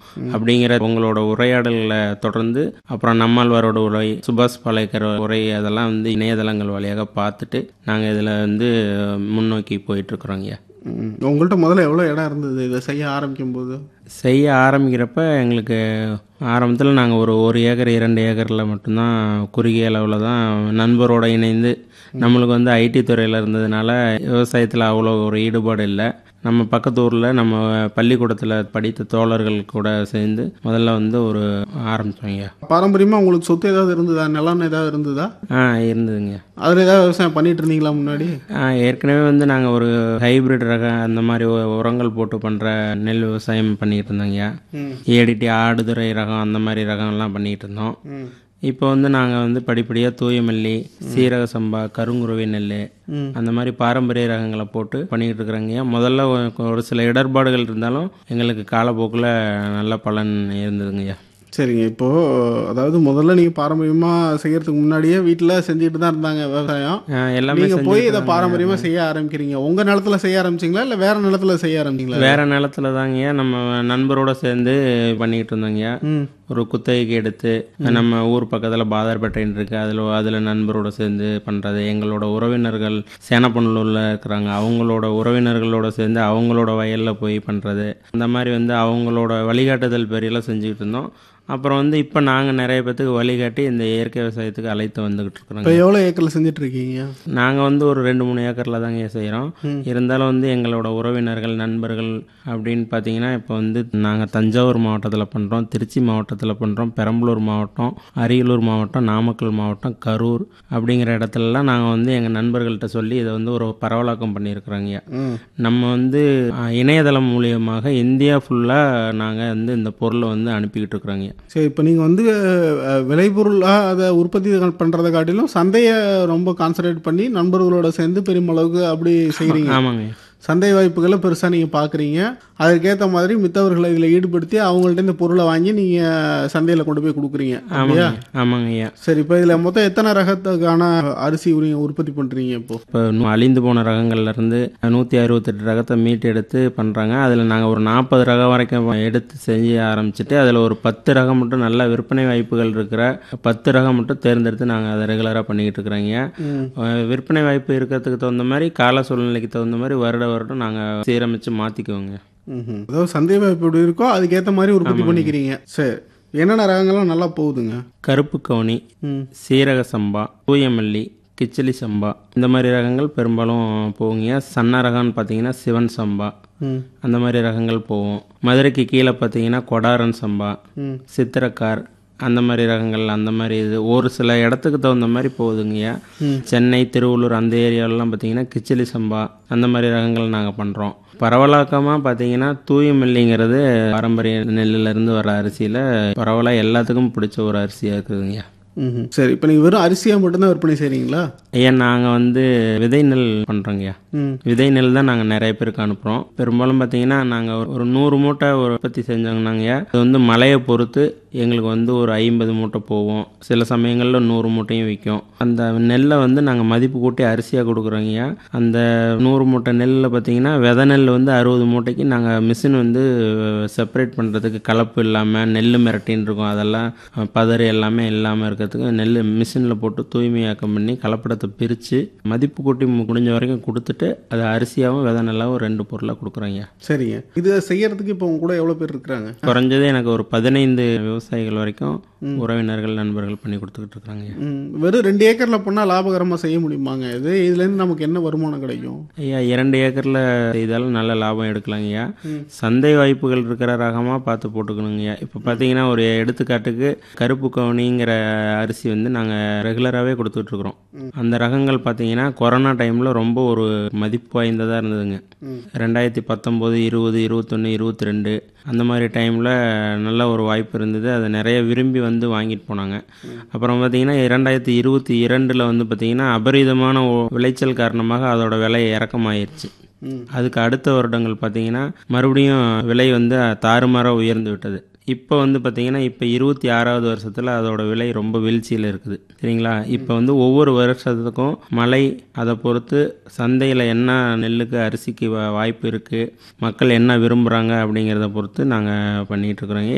அப்படிங்கிற உங்களோட உரையாடல்களை தொடர்ந்து அப்புறம் நம்மாழ்வாரோட உரை சுபாஷ் பாலேக்கர் உரை அதெல்லாம் வந்து இணையதளங்கள் வழியாக பார்த்துட்டு நாங்கள் இதில் வந்து முன்னோக்கி போயிட்டுருக்குறோங்கய்யா ம். உங்கள்ட்ட முதல்ல எவ்வளோ இடம் இருந்தது இதை செய்ய ஆரம்பிக்கும் போது செய்ய ஆரம்பிக்கிறப்ப எங்களுக்கு ஆரம்பத்தில் நாங்கள் ஒரு ஒரு ஏக்கர் இரண்டு ஏக்கரில் மட்டும்தான் குறுகிய அளவில் தான் நண்பரோட இணைந்து நம்மளுக்கு வந்து ஐடி துறையில் இருந்ததுனால விவசாயத்தில் அவ்வளோ ஒரு ஈடுபாடு இல்லை நம்ம பக்கத்து ஊரில் நம்ம பள்ளிக்கூடத்தில் படித்த தோழர்கள் கூட சேர்ந்து முதல்ல வந்து ஒரு ஆரம்பித்தோங்க பாரம்பரியமாக உங்களுக்கு சொத்து ஏதாவது இருந்ததா நிலம் ஏதாவது இருந்ததா ஆ இருந்ததுங்க அதில் ஏதாவது விவசாயம் பண்ணிட்டு இருந்தீங்களா முன்னாடி ஆ, ஏற்கனவே வந்து நாங்கள் ஒரு ஹைபிரிட் ரக அந்த மாதிரி உ- உரங்கள் போட்டு பண்ணுற நெல் விவசாயம் பண்ணிகிட்டு இருந்தோங்க ம். ஏடிடி ஆடுதுறை ரகம் அந்த மாதிரி ரகம்லாம் பண்ணிகிட்டு இருந்தோம் ம் இப்போ வந்து நாங்கள் வந்து படிப்படியாக தூயமல்லி சீரக சம்பா கருங்குருவி நெல் ம். அந்த மாதிரி பாரம்பரிய ரகங்களை போட்டு பண்ணிக்கிட்டு இருக்கிறாங்க முதல்ல ஒரு- ஒரு சில இடர்பாடுகள் இருந்தாலும் எங்களுக்கு காலப்போக்கில் நல்ல பலன் இருந்ததுங்கய்யா சரிங்க இப்போது அதாவது முதல்ல நீங்கள் பாரம்பரியமாக செய்யறதுக்கு முன்னாடியே வீட்டில் செஞ்சுட்டு தான் இருந்தாங்க விவசாயம் ஆ, எல்லாமே நீங்கள் போய் செஞ்சுட்டு இதை பாரம்பரியமாக செய்ய ஆரம்பிக்கிறீங்க உங்கள் நிலத்துல செய்ய ஆரம்பிச்சிங்களா இல்லை வேற நிலத்துல செய்ய ஆரம்பிச்சிங்களா வேற நிலத்துல தாங்கய்யா நம்ம நண்பரோட சேர்ந்து பண்ணிக்கிட்டு இருந்தோங்கய்யா ம் ஒரு குத்தகைக்கு எடுத்து நம்ம ஊர் பக்கத்தில் பாதார்பேட்டைன்னு இருக்கு அதில் அதில் நண்பரோட சேர்ந்து பண்ணுறது எங்களோட உறவினர்கள் சேனப்பண்ணூரில் இருக்கிறாங்க அவங்களோட உறவினர்களோட சேர்ந்து அவங்களோட வயலில் போய் பண்ணுறது அந்த மாதிரி வந்து அவங்களோட வழிகாட்டுதல் பேரில் செஞ்சுக்கிட்டு இருந்தோம் அப்புறம் வந்து இப்போ நாங்கள் நிறைய பேத்துக்கு வழிகாட்டி இந்த இயற்கை விவசாயத்துக்கு அழைத்து வந்துக்கிட்டு இப்போ இருக்கிறோங்க எவ்வளோ ஏக்கரில் செஞ்சுட்டு இருக்கீங்க நாங்கள் வந்து ஒரு ரெண்டு மூணு ஏக்கரில் தாங்க செய்கிறோம் இருந்தாலும் வந்து எங்களோட உறவினர்கள் நண்பர்கள் அப்படின்னு பார்த்தீங்கன்னா இப்போ வந்து நாங்கள் தஞ்சாவூர் மாவட்டத்தில் பண்ணுறோம் திருச்சி மாவட்டத்தில் பண்ணுறோம் பெரம்பலூர் மாவட்டம் அரியலூர் மாவட்டம் நாமக்கல் மாவட்டம் கரூர் அப்படிங்கிற இடத்துலலாம் நாங்கள் வந்து எங்கள் நண்பர்கள்ட்ட சொல்லி இதை வந்து ஒரு பரவலாக்கம் பண்ணியிருக்கிறோங்க ம் நம்ம வந்து அஹ், இணையதளம் மூலியமாக இந்தியா ஃபுல்லாக நாங்கள் வந்து இந்த பொருளை வந்து அனுப்பிக்கிட்டு இருக்கிறோங்க சரி இப்போ நீங்கள் வந்து அஹ், விளைபொருளாக அதை உற்பத்தி பண்ணுறதை காட்டிலும் சந்தையை ரொம்ப கான்சன்ட்ரேட் பண்ணி நண்பர்களோட சேர்ந்து பெருமளவுக்கு அப்படி செய்கிறீங்க ஆமாங்க சந்தை வாய்ப்புகளை பெருசாக நீங்கள் பார்க்குறீங்க அதுக்கேற்ற மாதிரி மித்தவர்களை இதில் ஈடுபடுத்தி அவங்கள்ட்ட இந்த பொருளை வாங்கி நீங்கள் சந்தையில் கொண்டு போய் கொடுக்குறீங்க அப்படியா ஆமாங்க ஆமாங்க ஐயா சரி இப்போ இதில் மொத்தம் எத்தனை ரகத்துக்கான அரிசி உரி- உற்பத்தி பண்ணுறீங்க இப்போ இப்போ அழிந்து போன ரகங்கள்ல இருந்து நூற்றி அறுபத்தெட்டு ரகத்தை மீட்டு எடுத்து பண்ணுறாங்க அதில் நாங்கள் ஒரு நாற்பது ரகம் வரைக்கும் எடுத்து செஞ்சு ஆரம்பிச்சுட்டு அதில் ஒரு பத்து ரகம் மட்டும் நல்ல விற்பனை வாய்ப்புகள் இருக்கிற பத்து ரகம் மட்டும் தேர்ந்தெடுத்து நாங்கள் அதை ரெகுலராக பண்ணிக்கிட்டு இருக்கிறோங்க அஹ் விற்பனை வாய்ப்பு இருக்கிறதுக்கு தகுந்த மாதிரி கால சூழ்நிலைக்கு தகுந்த மாதிரி வருட வருடம் நாங்கள் சீரமைச்சு மாற்றிக்குவோங்க ம்ஹும். அதாவது சந்தை வாய்ப்பு எப்படி இருக்கோ அதுக்கேற்ற மாதிரி உற்பத்தி பண்ணிக்கிறீங்க சரி என்னென்ன ரகங்கள்லாம் நல்லா போகுதுங்க கருப்பு கவுனி ம் சீரக சம்பா தூயமல்லி கிச்சிலி சம்பா இந்த மாதிரி ரகங்கள் பெரும்பாலும் போகுங்க சன்ன ரகம்னு பார்த்தீங்கன்னா சிவன் சம்பா ம் அந்த மாதிரி ரகங்கள் போகும் மதுரைக்கு கீழே பார்த்தீங்கன்னா கொடாரன் சம்பா ம் சித்திரக்கார் அந்த மாதிரி ரகங்கள் அந்த மாதிரி இது ஒரு சில இடத்துக்கு தகுந்த மாதிரி போகுதுங்கய்யா சென்னை திருவள்ளூர் அந்த ஏரியாலலாம் பார்த்தீங்கன்னா கிச்சிலி சம்பா அந்த மாதிரி ரகங்கள் நாங்கள் பண்ணுறோம் பரவலாக்கமாக பார்த்தீங்கன்னா தூயமல்லிங்கிறது பாரம்பரிய நெல்லிலேருந்து வர அரிசியில் பரவலாக எல்லாத்துக்கும் பிடிச்ச ஒரு அரிசியாக இருக்குதுங்கய்யா ம்ஹும். சரி இப்போ நீங்கள் வெறும் அரிசியாக மட்டும்தான் விற்பனை செய்கிறீங்களா ஐயா நாங்கள் வந்து விதை நெல் பண்ணுறோங்கய்யா ம் விதை நெல் தான் நாங்கள் நிறைய பேருக்கு அனுப்புகிறோம் பெரும்பாலும் பார்த்தீங்கன்னா நாங்கள் ஒரு நூறு மூட்டை ஒரு உற்பத்தி செஞ்சாங்கன்னாங்க அது வந்து மழையை பொறுத்து எங்களுக்கு வந்து ஒரு ஐம்பது மூட்டை போவோம் சில சமயங்களில் நூறு மூட்டையும் விற்கும் அந்த நெல்லை வந்து நாங்கள் மதிப்பு கூட்டி அரிசியாக கொடுக்குறோங்கய்யா அந்த நூறு மூட்டை நெல்லில் பார்த்தீங்கன்னா விதை நெல் வந்து அறுபது மூட்டைக்கு நாங்கள் மிஷின் வந்து செப்பரேட் பண்ணுறதுக்கு கலப்பு இல்லாமல் நெல் மிரட்டின்னு இருக்கும் அதெல்லாம் பதறு எல்லாமே இல்லாமல் இருக்கிறதுக்கு நெல் மிஷினில் போட்டு தூய்மையாக்கம் பண்ணி கலப்படத்தை பிரித்து மதிப்பு கூட்டி மு- முடிஞ்ச வரைக்கும் கொடுத்துட்டு அது அரிசியாகவும் விதை நெல்லாவும் ரெண்டு பொருளாக கொடுக்குறோங்க சரிங்க இது செய்யறதுக்கு இப்போ உங்க கூட எவ்வளோ பேர் இருக்கிறாங்க குறைஞ்சது எனக்கு ஒரு பதினைந்து விவசாயிகள் வரைக்கும் உறவினர்கள் நண்பர்கள் பண்ணி கொடுத்துக்கிட்டு இருக்கிறாங்க ம், வெறும் ரெண்டு ஏக்கரில் பண்ணால் லாபகரமாக செய்ய முடியுமாங்க இது இதுலேருந்து நமக்கு என்ன வருமானம் கிடைக்கும் ஐயா இரண்டு ஏக்கரில் செய்தாலும் நல்ல லாபம் எடுக்கலாங்க ஐயா சந்தை வாய்ப்புகள் இருக்கிற ரகமாக பார்த்து போட்டுக்கணுங்க ஐயா இப்போ பார்த்தீங்கன்னா ஒரு எடுத்துக்காட்டுக்கு கருப்பு கவுனிங்கிற அரிசி வந்து நாங்கள் ரெகுலராகவே கொடுத்துட்ருக்குறோம் அந்த ரகங்கள் பார்த்தீங்கன்னா கொரோனா டைமில் ரொம்ப ஒரு மதிப்பு வாய்ந்ததாக இருந்ததுங்க ரெண்டாயிரத்தி பத்தொம்போது இருபது இருபத்தொன்று இருபத்தி ரெண்டு அந்த மாதிரி டைமில் நல்ல ஒரு வாய்ப்பு இருந்தது அதை நிறைய விரும்பி வந்து வாங்கிட்டு போனாங்க அப்புறம் பார்த்தீங்கன்னா இரண்டாயிரத்தி இருபத்தி இரண்டில் வந்து பார்த்தீங்கன்னா அபரிதமான ஒ- விளைச்சல் காரணமாக அதோட விலை இறக்கமாயிருச்சு அதுக்கு அடுத்த வருடங்கள் பார்த்தீங்கன்னா மறுபடியும் விலை வந்து தாறுமாறாக உயர்ந்து விட்டது இப்போ வந்து பார்த்தீங்கன்னா இப்போ இருபத்தி ஆறாவது வருஷத்தில் அதோட விலை ரொம்ப வீழ்ச்சியில் இருக்குது சரிங்களா இப்போ வந்து ஒவ்வொரு வருஷத்துக்கும் மழை அதை பொறுத்து சந்தையில் என்ன நெல்லுக்கு அரிசிக்கு வா- வாய்ப்பு இருக்குது மக்கள் என்ன விரும்புகிறாங்க அப்படிங்கிறத பொறுத்து நாங்கள் பண்ணிகிட்டு இருக்கிறோங்க